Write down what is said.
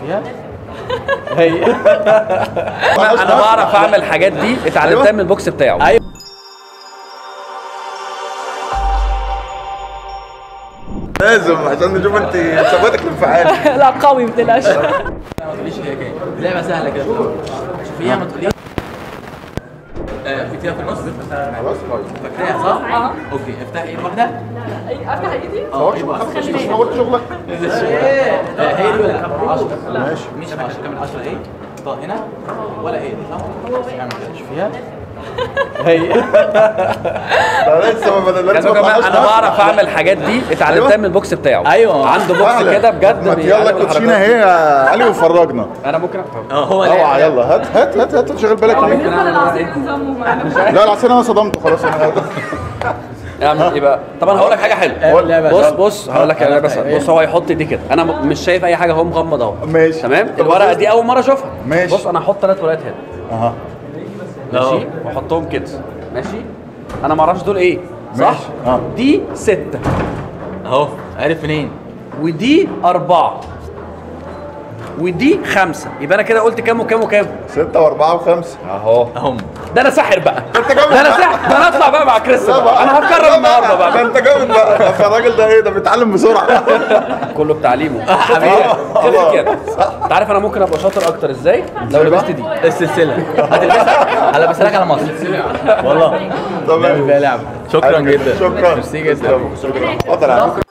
فيها هي انا أنا بعرف اعمل الحاجات دي اتعلمتها من البوكس بتاعه ايوه لازم عشان نشوف انت ثباتك الانفعالي لا قوي ما تقلقش ما تقوليش هي كام لعبه سهله كده شوفيها ما تقوليش آه، فيها في النص خلاص فاكراها صح؟ اه اوكي افتحي ايد واحده افتح ايدي اه ايد واحده مش مش معقول شغلك آه، هي دي ولا لا؟ 10 ماشي مش 10 كمان 10 ايه؟ طب هنا ولا ايه؟ صح؟ اعمل كده شوفيها هي ده لسه ما بدأناش كانوا كمان انا بعرف اعمل الحاجات دي اتعلمتها من البوكس بتاعه أيوة. عنده بوكس كده بجد ما يلا بيعمل كوتشينه الحركات اهي يا علي وفرجنا دي. انا ممكن أفهم. اه هو اوعى يلا هات هات هات هات شغل بالك ليه بالنسبه للعصير نظامه معانا لا العصير انا صدمته خلاص انا اعمل ايه بقى طبعا هقول لك حاجه حلوه قول لعبة بص شغل. بص هقول لك انا بس بص هو يحط دي كده انا م- مش شايف اي حاجه هو مغمض اهو ماشي. تمام طب الورقه بص. دي اول مره اشوفها ماشي. بص انا هحط ثلاث ورقات هنا اها ماشي واحطهم كده ماشي انا ما اعرفش دول ايه صح ماشي. اه. دي ستة اهو عارف منين؟ ودي أربعة ودي خمسة يبقى أنا كده قلت كام وكام وكام ستة وأربعة وخمسة أهو اهم ده أنا ساحر بقى أنت جامد ده أنا بقى. ساحر ده أنا أطلع بقى مع كريس لا بقى. أنا هتكرم النهاردة ده بقى أنت جامد بقى ده الراجل ده إيه ده بيتعلم بسرعة كله بتعليمه حبيبي. كده كده أنت عارف أنا ممكن أبقى شاطر أكتر إزاي لو لبست دي السلسله هتلبسها هلبسها لك على مصر والله تمام نعمل فيها لعبه شكرا جدا شكرا ميرسي جدا شكرا اتفضل يا عم